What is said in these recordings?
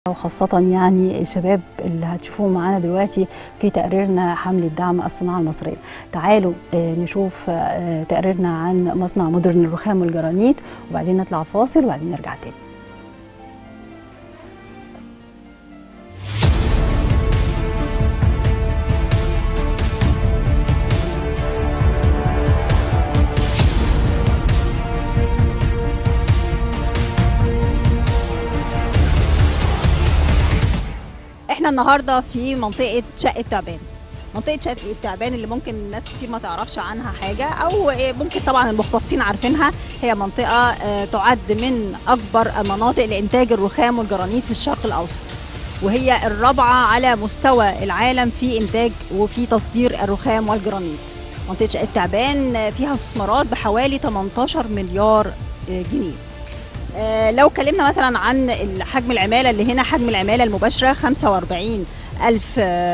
وخاصة يعني الشباب اللي هتشوفوهم معانا دلوقتي في تقريرنا حملة دعم الصناعة المصرية تعالوا آه، نشوف آه، تقريرنا عن مصنع مودرن الرخام والجرانيت وبعدين نطلع فاصل وبعدين نرجع تاني احنا النهارده في منطقه شقه تعبان منطقه شقه التعبان اللي ممكن الناس كتير ما تعرفش عنها حاجه او إيه ممكن طبعا المختصين عارفينها هي منطقه آه، تعد من اكبر المناطق لانتاج الرخام والجرانيت في الشرق الاوسط وهي الرابعه على مستوى العالم في انتاج وفي تصدير الرخام والجرانيت منطقه شقه تعبان آه، فيها استثمارات بحوالي 18 مليار آه، جنيه آه، لو اتكلمنا مثلا عن حجم العمالة اللي هنا حجم العمالة المباشرة 45 ألف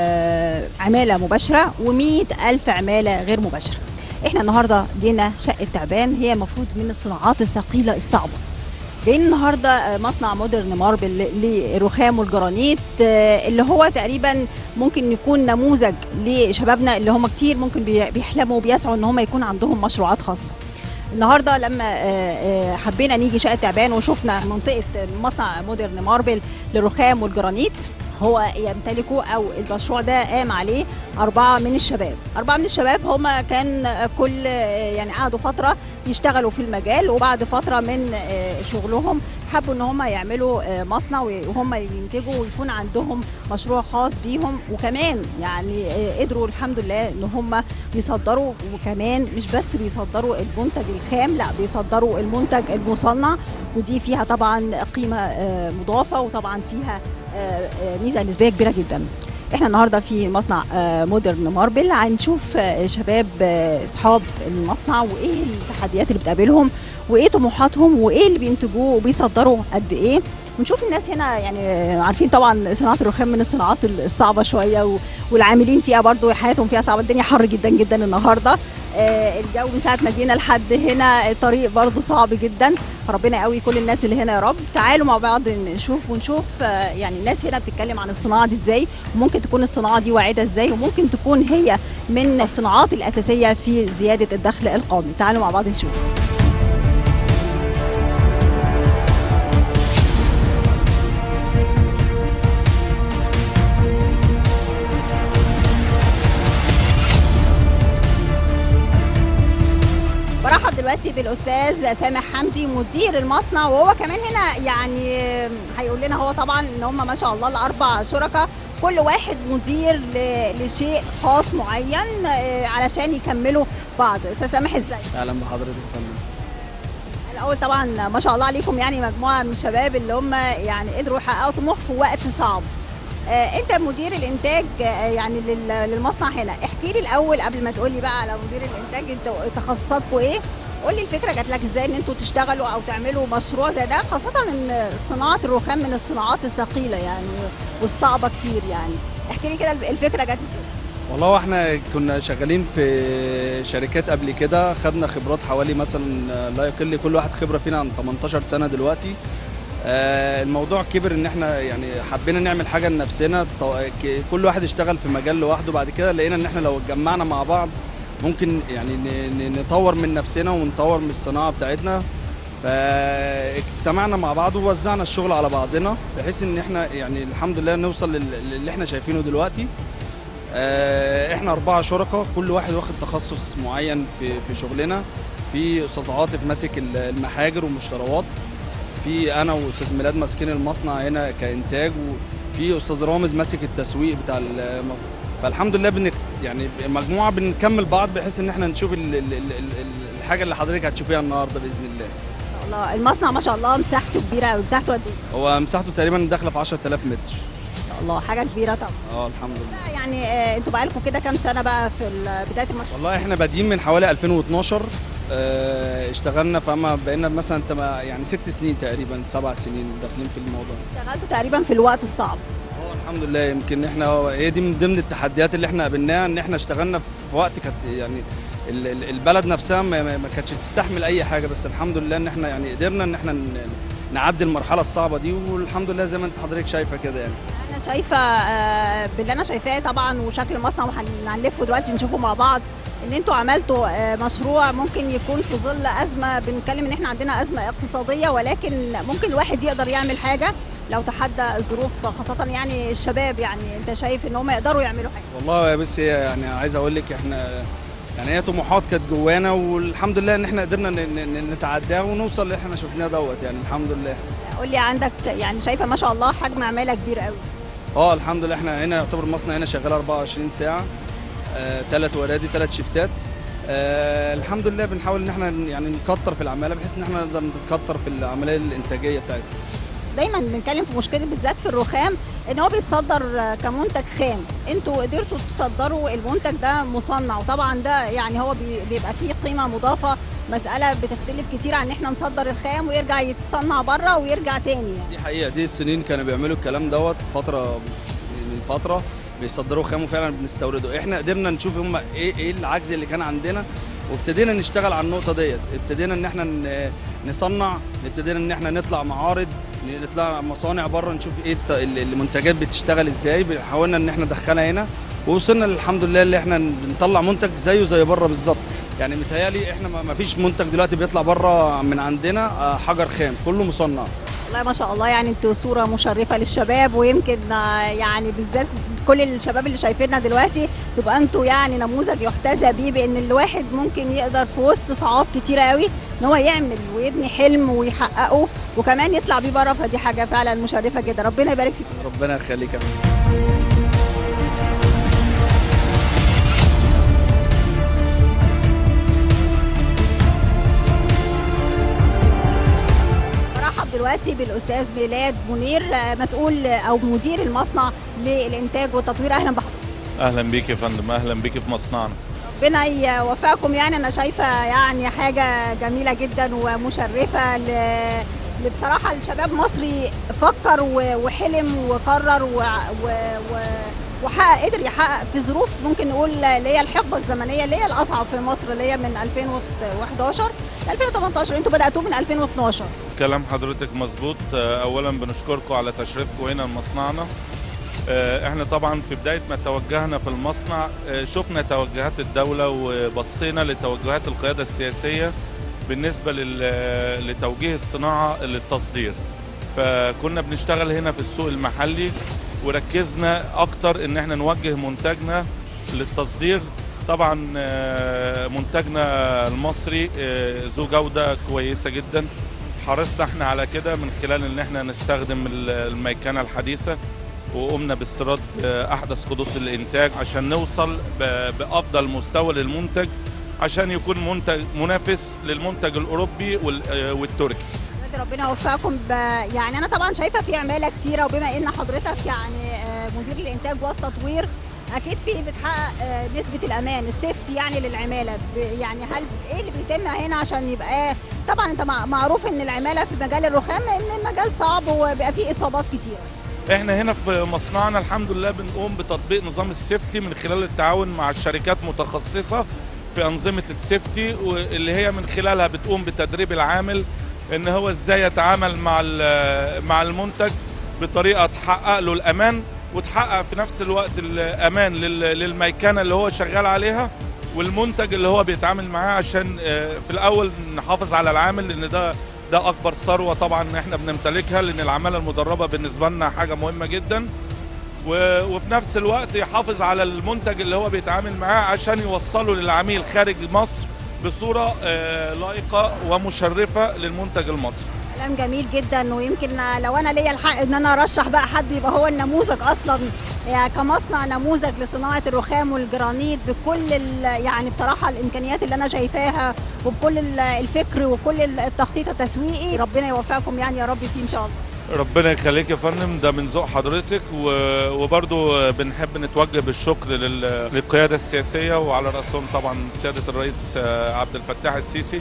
آه، عمالة مباشرة و100 ألف عمالة غير مباشرة احنا النهاردة جينا شقة تعبان هي المفروض من الصناعات الثقيلة الصعبة جايين النهارده آه، مصنع مودرن ماربل للرخام والجرانيت آه، اللي هو تقريبا ممكن يكون نموذج لشبابنا اللي هم كتير ممكن بي- بيحلموا وبيسعوا ان هم يكون عندهم مشروعات خاصه النهارده لما آه، آه، حبينا نيجي شقه تعبان وشفنا منطقه مصنع مودرن ماربل للرخام والجرانيت هو يمتلكه او المشروع ده قام عليه اربعه من الشباب اربعه من الشباب هم كان كل يعني قعدوا فتره يشتغلوا في المجال وبعد فتره من آه، شغلهم حبوا ان هم يعملوا آه، مصنع وهم ينتجوا ويكون عندهم مشروع خاص بيهم وكمان يعني آه، قدروا الحمد لله ان هم بيصدروا وكمان مش بس بيصدروا المنتج الخام لا بيصدروا المنتج المصنع ودي فيها طبعا قيمه آه، مضافه وطبعا فيها آه، آه، ميزه نسبيه كبيره جدا احنا النهارده في مصنع آه، مودرن ماربل هنشوف آه، شباب آه، اصحاب المصنع وايه التحديات اللي بتقابلهم وايه طموحاتهم وايه اللي بينتجوه وبيصدروا قد ايه ونشوف الناس هنا يعني آه، عارفين طبعا صناعه الرخام من الصناعات الصعبه شويه و- والعاملين فيها برضو حياتهم فيها صعبه الدنيا حر جدا جدا النهارده آه، الجو من ساعه ما جينا لحد هنا الطريق برضو صعب جدا فربنا قوي كل الناس اللي هنا يا رب تعالوا مع بعض نشوف ونشوف آه، يعني الناس هنا بتتكلم عن الصناعه دي ازاي وممكن تكون الصناعه دي واعده ازاي وممكن تكون هي من الصناعات الاساسيه في زياده الدخل القومي تعالوا مع بعض نشوف برحب دلوقتي بالاستاذ سامح حمدي مدير المصنع وهو كمان هنا يعني هيقول لنا هو طبعا ان هم ما شاء الله الاربع شركاء كل واحد مدير ل- لشيء خاص معين آه، علشان يكملوا بعض استاذ سامح ازاي اهلا بحضرتك يا فندم الاول طبعا ما شاء الله عليكم يعني مجموعه من الشباب اللي هم يعني قدروا يحققوا طموح في وقت صعب آه، انت مدير الانتاج آه، يعني لل- للمصنع هنا احكي لي الاول قبل ما تقول لي بقى على مدير الانتاج انت تخصصاتكم ايه قول لي الفكره جات لك ازاي ان انتوا تشتغلوا او تعملوا مشروع زي ده خاصه ان صناعه الرخام من الصناعات الثقيله يعني والصعبه كتير يعني احكي لي كده الفكره جات ازاي والله احنا كنا شغالين في شركات قبل كده خدنا خبرات حوالي مثلا لا يقل كل واحد خبره فينا عن 18 سنه دلوقتي آه، الموضوع كبر ان احنا يعني حبينا نعمل حاجه لنفسنا طو- ك- كل واحد اشتغل في مجال لوحده بعد كده لقينا ان احنا لو اتجمعنا مع بعض ممكن يعني ن- ن- نطور من نفسنا ونطور من الصناعه بتاعتنا فاجتمعنا مع بعض ووزعنا الشغل على بعضنا بحيث ان احنا يعني الحمد لله نوصل لل- للي احنا شايفينه دلوقتي آه، احنا أربعة شركاء كل واحد واخد تخصص معين في في شغلنا في أستاذ عاطف ماسك ال- المحاجر والمشتروات في أنا وأستاذ ميلاد ماسكين المصنع هنا كإنتاج وفي أستاذ رامز ماسك التسويق بتاع المصنع فالحمد لله بن يعني مجموعة بنكمل بعض بحيث إن احنا نشوف ال ال ال ال الحاجة اللي حضرتك هتشوفيها النهاردة بإذن الله ما شاء الله المصنع ما شاء الله مساحته كبيره قوي مساحته قد ايه هو مساحته تقريبا داخلة في 10000 متر ما شاء الله حاجه كبيره طبعا اه الحمد لله لا يعني آه، انتوا بقالكم كده كام سنه بقى في ال- بدايه المشروع والله احنا بادئين من حوالي 2012 اه، اشتغلنا فما بقينا مثلا تما- يعني ست سنين تقريبا سبع سنين داخلين في الموضوع اشتغلتوا تقريبا في الوقت الصعب هو الحمد لله يمكن احنا هو- هي دي من ضمن التحديات اللي احنا قابلناها ان احنا اشتغلنا في وقت كانت يعني ال- ال- البلد نفسها ما, ما ما كانتش تستحمل اي حاجه بس الحمد لله ان احنا يعني قدرنا ان احنا ن- نعدي المرحله الصعبه دي والحمد لله زي ما انت حضرتك شايفه كده يعني انا شايفه آه، باللي انا شايفاه طبعا وشكل المصنع وهنلفه دلوقتي نشوفه مع بعض ان انتوا عملتوا آه، مشروع ممكن يكون في ظل ازمه بنتكلم ان احنا عندنا ازمه اقتصاديه ولكن ممكن الواحد يقدر يعمل حاجه لو تحدى الظروف خاصه يعني الشباب يعني انت شايف ان هم يقدروا يعملوا حاجه والله يا بس هي يعني عايز اقول لك احنا يعني هي طموحات كانت جوانا والحمد لله ان احنا قدرنا ن- ن- نتعداها ونوصل اللي احنا شفناه دوت يعني الحمد لله قول لي عندك يعني شايفه ما شاء الله حجم عماله كبير قوي اه الحمد لله احنا هنا يعتبر المصنع هنا شغال 24 ساعه ثلاث ورادي ثلاث شيفتات آه الحمد لله بنحاول ان احنا يعني نكتر في العماله بحيث ان احنا نقدر نكتر في العمليه الانتاجيه بتاعتنا دايما بنتكلم في مشكله بالذات في الرخام ان هو بيتصدر آه، كمنتج خام انتوا قدرتوا تصدروا المنتج ده مصنع وطبعا ده يعني هو بي- بيبقى فيه قيمه مضافه مساله بتختلف كتير عن ان احنا نصدر الخام ويرجع يتصنع بره ويرجع تاني يعني. دي حقيقه دي السنين كانوا بيعملوا الكلام دوت فتره من فتره بيصدروا خام وفعلا بنستورده احنا قدرنا نشوف هم ايه ايه العجز اللي كان عندنا وابتدينا نشتغل على النقطه ديت ابتدينا ان احنا ن- نصنع ابتدينا ان احنا نطلع معارض نطلع مصانع بره نشوف ايه الت- ال- المنتجات بتشتغل ازاي حاولنا ان احنا ندخلها هنا ووصلنا الحمد لله اللي احنا بنطلع منتج زيه زي بره بالظبط يعني متهيألي احنا ما ما فيش منتج دلوقتي بيطلع بره من عندنا آه، حجر خام كله مصنع والله ما شاء الله يعني انتوا صوره مشرفه للشباب ويمكن آه، يعني بالذات كل الشباب اللي شايفيننا دلوقتي تبقى انتوا يعني نموذج يحتذى بيه بان الواحد ممكن يقدر في وسط صعاب كتيره قوي ان هو يعمل ويبني حلم ويحققه وكمان يطلع بيه بره فدي حاجه فعلا مشرفه جدا ربنا يبارك فيك ربنا يخليك يا فندم. برحب دلوقتي بالاستاذ ميلاد منير آه، مسؤول آه، او مدير المصنع للانتاج والتطوير اهلا بحضرتك اهلا بيك يا فندم اهلا بيك في مصنعنا ربنا يوفقكم يعني انا شايفه يعني حاجه جميله جدا ومشرفه ل... ل- بصراحه الشباب مصري فكر و- وحلم وقرر و... و... و... وحقق قدر يحقق في ظروف ممكن نقول اللي هي الحقبه الزمنيه اللي هي الاصعب في مصر اللي هي من 2011 ل 2018 انتوا بداتوه من 2012 كلام حضرتك مظبوط آه، اولا بنشكركم على تشريفكم هنا لمصنعنا آه، احنا طبعا في بدايه ما توجهنا في المصنع آه، شفنا توجهات الدوله وبصينا لتوجهات القياده السياسيه بالنسبه لل- لتوجيه الصناعه للتصدير فكنا بنشتغل هنا في السوق المحلي وركزنا اكتر ان احنا نوجه منتجنا للتصدير طبعا آه، منتجنا المصري آه، ذو جوده كويسه جدا حرصنا احنا على كده من خلال ان احنا نستخدم ال- الميكنه الحديثه وقمنا باستيراد آه، احدث خطوط الانتاج عشان نوصل ب- بافضل مستوى للمنتج عشان يكون منتج منافس للمنتج الاوروبي وال- آه، والتركي دلوقتي ربنا يوفقكم ب... يعني انا طبعا شايفه في عماله كتيره وبما ان حضرتك يعني آه، مدير الانتاج والتطوير اكيد في بتحقق آه، نسبه الامان السيفتي يعني للعماله ب... يعني هل ايه اللي بيتم هنا عشان يبقى طبعا انت مع- معروف ان العماله في مجال الرخام ان المجال صعب وبيبقى فيه اصابات كتيره احنا هنا في مصنعنا الحمد لله بنقوم بتطبيق نظام السيفتي من خلال التعاون مع الشركات متخصصة في أنظمة السيفتي واللي هي من خلالها بتقوم بتدريب العامل ان هو ازاي يتعامل مع ال- مع المنتج بطريقة تحقق له الأمان وتحقق في نفس الوقت الأمان لل- للميكنة اللي هو شغال عليها والمنتج اللي هو بيتعامل معاه عشان آه، في الأول نحافظ على العامل لأن ده ده اكبر ثروه طبعا احنا بنمتلكها لان العماله المدربه بالنسبه لنا حاجه مهمه جدا و- وفي نفس الوقت يحافظ على المنتج اللي هو بيتعامل معاه عشان يوصله للعميل خارج مصر بصوره آه، لائقه ومشرفه للمنتج المصري كلام جميل جدا ويمكن لو انا ليا الحق ان انا ارشح بقى حد يبقى هو النموذج اصلا يعني كمصنع نموذج لصناعه الرخام والجرانيت بكل ال- يعني بصراحه الامكانيات اللي انا شايفاها وبكل ال- الفكر وكل التخطيط التسويقي ربنا يوفقكم يعني يا رب فيه ان شاء الله ربنا يخليك يا فندم ده من ذوق حضرتك و- وبرضو بنحب نتوجه بالشكر لل- للقيادة السياسية وعلى رأسهم طبعا سيادة الرئيس آه، عبد الفتاح السيسي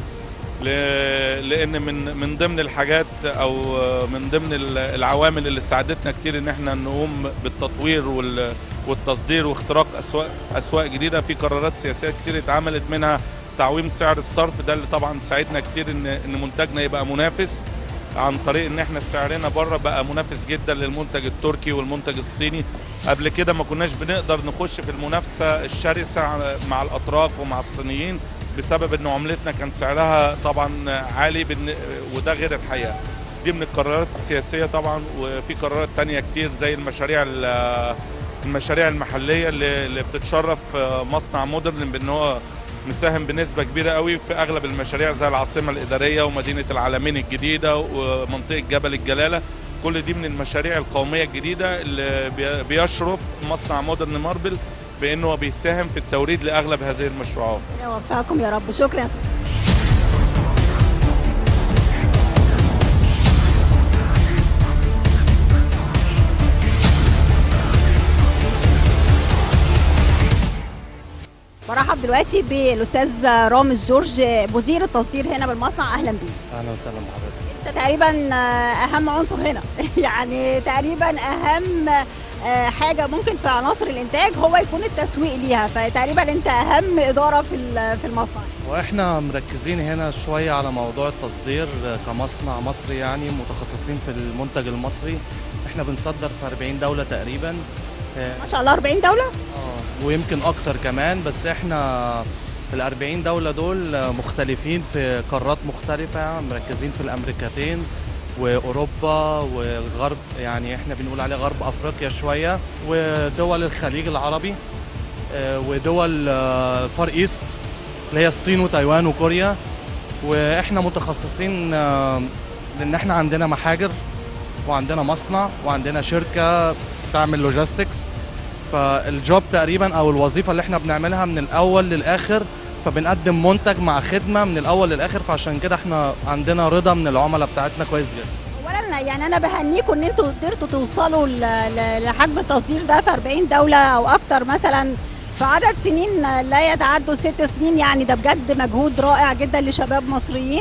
ل- لأن من من ضمن الحاجات أو من ضمن ال- العوامل اللي ساعدتنا كتير إن احنا نقوم بالتطوير وال- والتصدير واختراق أسواق أسواق جديدة في قرارات سياسية كتير اتعملت منها تعويم سعر الصرف ده اللي طبعا ساعدنا كتير إن إن منتجنا يبقى منافس عن طريق ان احنا سعرنا بره بقى منافس جدا للمنتج التركي والمنتج الصيني قبل كده ما كناش بنقدر نخش في المنافسه الشرسه مع الاتراك ومع الصينيين بسبب ان عملتنا كان سعرها طبعا عالي بالن- وده غير الحقيقه دي من القرارات السياسيه طبعا وفي قرارات تانية كتير زي المشاريع ال- المشاريع المحليه اللي اللي بتتشرف مصنع مودرن بان هو مساهم بنسبه كبيره قوي في اغلب المشاريع زي العاصمه الاداريه ومدينه العالمين الجديده ومنطقه جبل الجلاله كل دي من المشاريع القوميه الجديده اللي بي- بيشرف مصنع مودرن ماربل بانه بيساهم في التوريد لاغلب هذه المشروعات يوفقكم يا رب شكرا يا أستاذ. برحب دلوقتي بالاستاذ رامز جورج مدير التصدير هنا بالمصنع اهلا بيك اهلا وسهلا بحضرتك انت تقريبا اهم عنصر هنا يعني تقريبا اهم آه، حاجه ممكن في عناصر الانتاج هو يكون التسويق ليها فتقريبا انت اهم اداره في ال- في المصنع واحنا مركزين هنا شويه على موضوع التصدير كمصنع مصري يعني متخصصين في المنتج المصري احنا بنصدر في 40 دوله تقريبا آه، ما شاء الله 40 دوله آه، ويمكن اكتر كمان بس احنا ال 40 دوله دول مختلفين في قارات مختلفه مركزين في الامريكتين واوروبا والغرب يعني احنا بنقول عليه غرب افريقيا شويه ودول الخليج العربي آه، ودول آه، فار ايست اللي هي الصين وتايوان وكوريا واحنا متخصصين آه، لان احنا عندنا محاجر وعندنا مصنع وعندنا شركه بتعمل لوجيستكس فالجوب تقريبا او الوظيفه اللي احنا بنعملها من الاول للاخر فبنقدم منتج مع خدمه من الاول للاخر فعشان كده احنا عندنا رضا من العملاء بتاعتنا كويس جدا اولا يعني انا بهنيكم ان انتوا قدرتوا توصلوا ل- ل- لحجم التصدير ده في 40 دوله او اكتر مثلا في عدد سنين لا يتعدوا ست سنين يعني ده بجد مجهود رائع جدا لشباب مصريين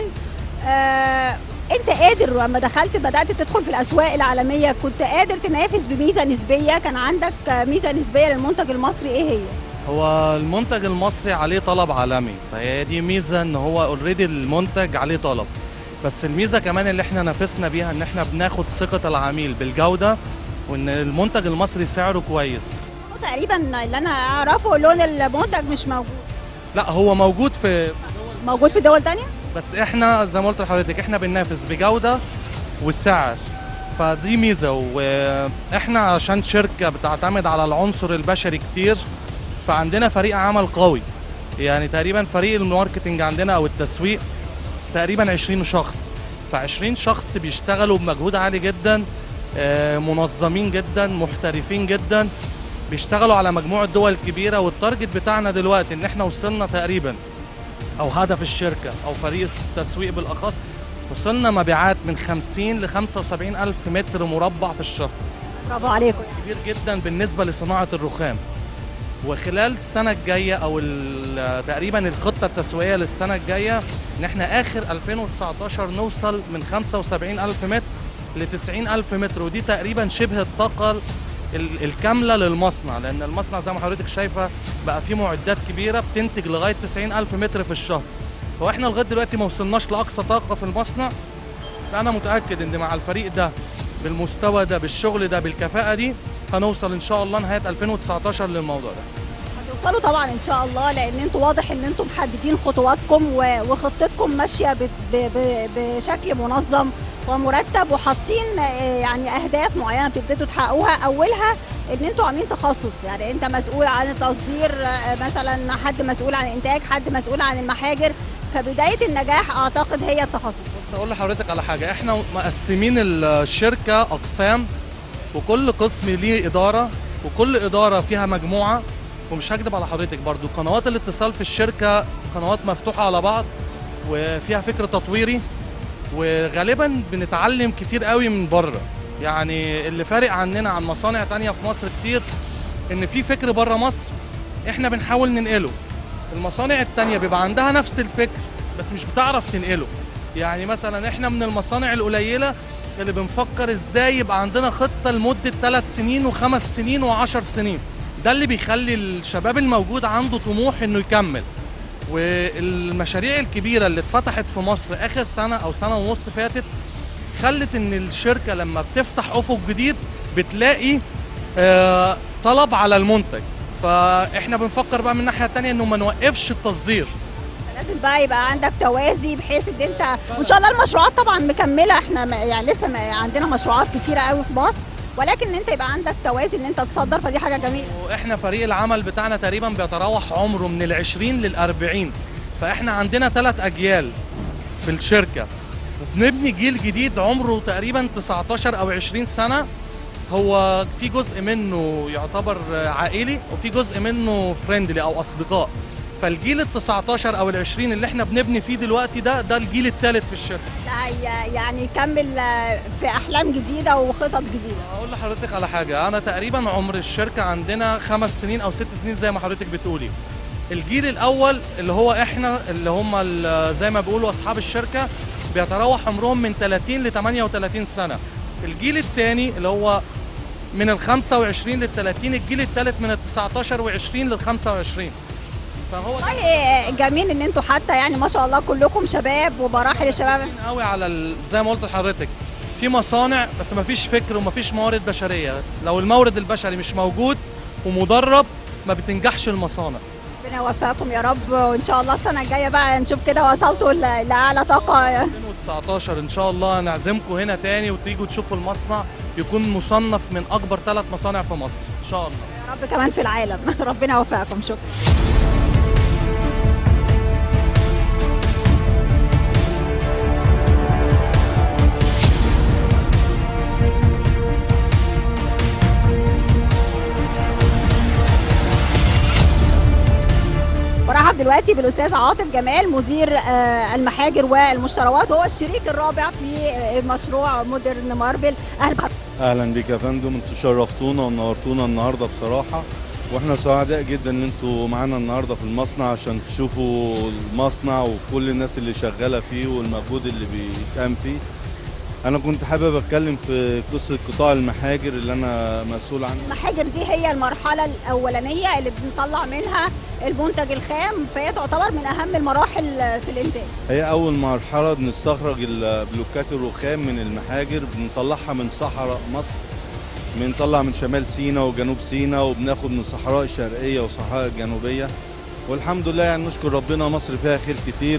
آه انت قادر لما دخلت بدات تدخل في الاسواق العالميه كنت قادر تنافس بميزه نسبيه كان عندك ميزه نسبيه للمنتج المصري ايه هي هو المنتج المصري عليه طلب عالمي فهي دي ميزه ان هو اوريدي المنتج عليه طلب بس الميزه كمان اللي احنا نافسنا بيها ان احنا بناخد ثقه العميل بالجوده وان المنتج المصري سعره كويس تقريبا اللي انا اعرفه لون المنتج مش موجود لا هو موجود في موجود في دول تانية بس احنا زي ما قلت لحضرتك احنا بننافس بجوده والسعر فدي ميزه واحنا عشان شركه بتعتمد على العنصر البشري كتير فعندنا فريق عمل قوي يعني تقريبا فريق الماركتنج عندنا او التسويق تقريبا 20 شخص ف 20 شخص بيشتغلوا بمجهود عالي جدا آه، منظمين جدا محترفين جدا بيشتغلوا على مجموعه دول كبيره والتارجت بتاعنا دلوقتي ان احنا وصلنا تقريبا او هدف الشركه او فريق التسويق بالاخص وصلنا مبيعات من 50 ل 75 الف متر مربع في الشهر برافو عليكم كبير جدا بالنسبه لصناعه الرخام وخلال السنه الجايه او ال- تقريبا الخطه التسويقيه للسنه الجايه ان احنا اخر 2019 نوصل من 75 الف متر ل 90 الف متر ودي تقريبا شبه الطاقه ال- الكامله للمصنع لان المصنع زي ما حضرتك شايفه بقى فيه معدات كبيره بتنتج لغايه 90 الف متر في الشهر هو احنا لغايه دلوقتي ما وصلناش لاقصى طاقه في المصنع بس انا متاكد ان مع الفريق ده بالمستوى ده بالشغل ده بالكفاءه دي هنوصل ان شاء الله نهايه 2019 للموضوع ده هتوصلوا طبعا ان شاء الله لان انتوا واضح ان انتوا محددين خطواتكم و- وخطتكم ماشيه ب- ب- ب- بشكل منظم ومرتب وحاطين آه، يعني اهداف معينه بتبتدوا تحققوها اولها ان انتوا عاملين تخصص يعني انت مسؤول عن التصدير آه، مثلا حد مسؤول عن الانتاج حد مسؤول عن المحاجر فبدايه النجاح اعتقد هي التخصص بص اقول لحضرتك على حاجه احنا مقسمين الشركه اقسام وكل قسم ليه اداره وكل اداره فيها مجموعه ومش هكدب على حضرتك برضو قنوات الاتصال في الشركه قنوات مفتوحه على بعض وفيها فكر تطويري وغالبا بنتعلم كتير قوي من بره يعني اللي فارق عننا عن مصانع تانية في مصر كتير ان في فكر بره مصر احنا بنحاول ننقله المصانع التانية بيبقى عندها نفس الفكر بس مش بتعرف تنقله يعني مثلا احنا من المصانع القليله اللي بنفكر ازاي يبقى عندنا خطه لمده ثلاث سنين وخمس سنين وعشر سنين ده اللي بيخلي الشباب الموجود عنده طموح انه يكمل والمشاريع الكبيره اللي اتفتحت في مصر اخر سنه او سنه ونص فاتت خلت ان الشركه لما بتفتح افق جديد بتلاقي آه، طلب على المنتج فاحنا بنفكر بقى من الناحيه الثانيه انه ما نوقفش التصدير لازم بقى يبقى عندك توازي بحيث ان انت وان شاء الله المشروعات طبعا مكمله احنا ما- يعني لسه ما عندنا مشروعات كتيره قوي في مصر ولكن ان انت يبقى عندك توازي ان انت تصدر فدي حاجه جميله واحنا فريق العمل بتاعنا تقريبا بيتراوح عمره من العشرين للأربعين فاحنا عندنا ثلاث أجيال في الشركة وبنبني جيل جديد عمره تقريبا 19 أو 20 سنة هو في جزء منه يعتبر عائلي وفي جزء منه فريندلي أو أصدقاء فالجيل ال 19 أو ال 20 اللي احنا بنبني فيه دلوقتي ده ده الجيل الثالث في الشركة ده هي- يعني يكمل آه، في احلام جديده وخطط جديده هقول لحضرتك على حاجة أنا تقريبا عمر الشركة عندنا خمس سنين أو ست سنين زي ما حضرتك بتقولي الجيل الأول اللي هو إحنا اللي هم ال- زي ما بيقولوا أصحاب الشركة بيتراوح عمرهم من 30 ل 38 سنة الجيل الثاني اللي هو من ال 25 لل 30 الجيل الثالث من ال 19 و20 لل 25 فهو والله جميل ان انتوا حتى يعني ما شاء الله كلكم شباب ومراحل الشباب مركزين قوي على ال... زي ما قلت لحضرتك في مصانع بس ما فيش فكر وما فيش موارد بشريه لو المورد البشري مش موجود ومدرب ما بتنجحش المصانع ربنا يوفقكم يا رب وان شاء الله السنه الجايه بقى نشوف كده وصلتوا ل- لاعلى طاقه 2019 ان شاء الله نعزمكم هنا تاني وتيجوا تشوفوا المصنع يكون مصنف من اكبر ثلاث مصانع في مصر ان شاء الله يا رب كمان في العالم ربنا يوفقكم شكرا برحب دلوقتي بالاستاذ عاطف جمال مدير آه، المحاجر والمشتروات وهو الشريك الرابع في آه، مشروع مودرن ماربل اهلا بحضرتك اهلا بيك يا فندم انتوا شرفتونا ونورتونا النهارده بصراحه واحنا سعداء جدا ان انتوا معانا النهارده في المصنع عشان تشوفوا المصنع وكل الناس اللي شغاله فيه والمجهود اللي بيتقام فيه انا كنت حابب اتكلم في قصه قطاع المحاجر اللي انا مسؤول عنه المحاجر دي هي المرحلة الأولانية اللي بنطلع منها المنتج الخام فهي تعتبر من أهم المراحل في الإنتاج هي اول مرحله بنستخرج البلوكات الرخام من المحاجر بنطلعها من صحراء مصر بنطلع من شمال سيناء وجنوب سيناء وبناخد من الصحراء الشرقيه والصحراء الجنوبيه والحمد لله يعني نشكر ربنا مصر فيها خير كتير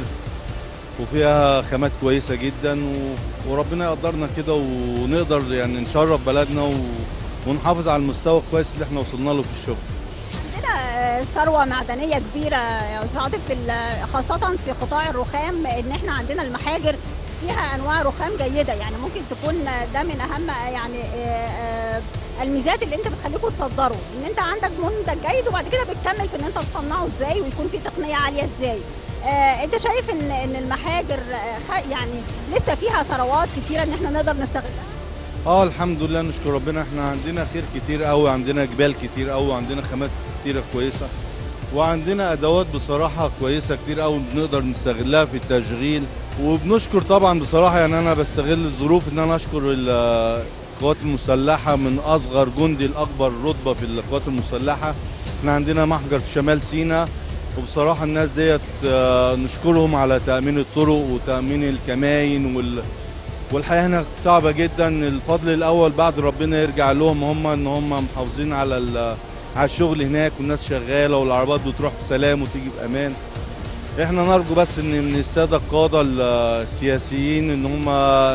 وفيها خامات كويسه جدا و... وربنا يقدرنا كده ونقدر يعني نشرف بلدنا و... ونحافظ على المستوى الكويس اللي احنا وصلنا له في الشغل عندنا آه، ثروة معدنية كبيرة يا أستاذ عاطف في ال- خاصة في قطاع الرخام إن إحنا عندنا المحاجر فيها أنواع رخام جيدة يعني ممكن تكون ده من أهم يعني آه، آه، الميزات اللي أنت بتخليكم تصدروا إن أنت عندك منتج جيد وبعد كده بتكمل في إن أنت تصنعه إزاي ويكون في تقنية عالية إزاي آه، انت شايف ان ان المحاجر آه، خ- يعني لسه فيها ثروات كتيره ان احنا نقدر نستغلها اه الحمد لله نشكر ربنا احنا عندنا خير كتير قوي عندنا جبال كتير قوي عندنا خامات كتيره كويسه وعندنا ادوات بصراحه كويسه كتير قوي بنقدر نستغلها في التشغيل وبنشكر طبعا بصراحه يعني انا بستغل الظروف ان انا اشكر ال- القوات المسلحه من اصغر جندي لاكبر رتبه في القوات المسلحه احنا عندنا محجر في شمال سيناء وبصراحه الناس ديت آه، نشكرهم على تامين الطرق وتامين الكماين وال والحياه هنا صعبه جدا الفضل الاول بعد ربنا يرجع لهم هم ان هم محافظين على ال- على الشغل هناك والناس شغاله والعربات بتروح في سلام وتيجي بامان احنا نرجو بس ان من الساده القاده السياسيين ان هم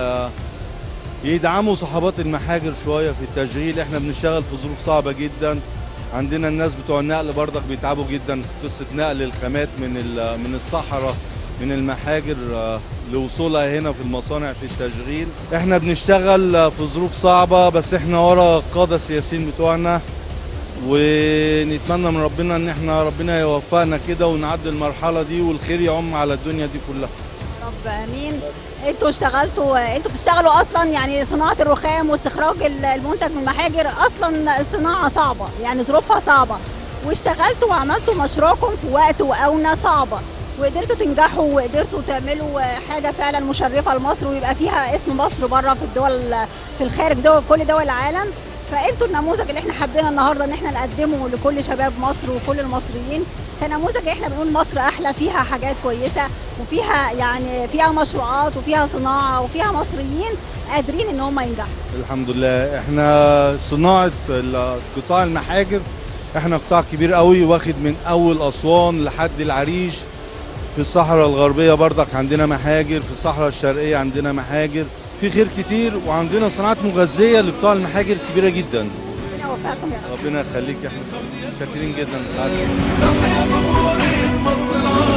يدعموا صحابات المحاجر شويه في التشغيل احنا بنشتغل في ظروف صعبه جدا عندنا الناس بتوع النقل برضك بيتعبوا جدا في قصه نقل الخامات من ال- من الصحراء من المحاجر آه، لوصولها هنا في المصانع في التشغيل احنا بنشتغل آه، في ظروف صعبه بس احنا ورا القاده السياسيين بتوعنا ونتمنى من ربنا ان احنا ربنا يوفقنا كده ونعدي المرحله دي والخير يعم على الدنيا دي كلها رب امين انتوا اشتغلتوا انتوا بتشتغلوا اصلا يعني صناعه الرخام واستخراج ال- المنتج من المحاجر اصلا صناعه صعبه يعني ظروفها صعبه واشتغلتوا وعملتوا مشروعكم في وقت واونه صعبه وقدرتوا تنجحوا وقدرتوا تعملوا حاجه فعلا مشرفه لمصر ويبقى فيها اسم مصر بره في الدول في الخارج دول كل دول العالم فانتوا النموذج اللي احنا حبينا النهارده ان احنا نقدمه لكل شباب مصر وكل المصريين كنموذج احنا بنقول مصر احلى فيها حاجات كويسه وفيها يعني فيها مشروعات وفيها صناعه وفيها مصريين قادرين ان هم ينجحوا الحمد لله احنا صناعه قطاع المحاجر احنا قطاع كبير قوي واخد من اول اسوان لحد العريش في الصحراء الغربيه برضك عندنا محاجر في الصحراء الشرقيه عندنا محاجر في خير كتير وعندنا صناعات مغذيه لقطاع المحاجر كبيره جدا ربنا يوفقكم يا رب ربنا يخليك يا احمد شاكرين جدا لسعادتك تحيا جمهورية مصر العربية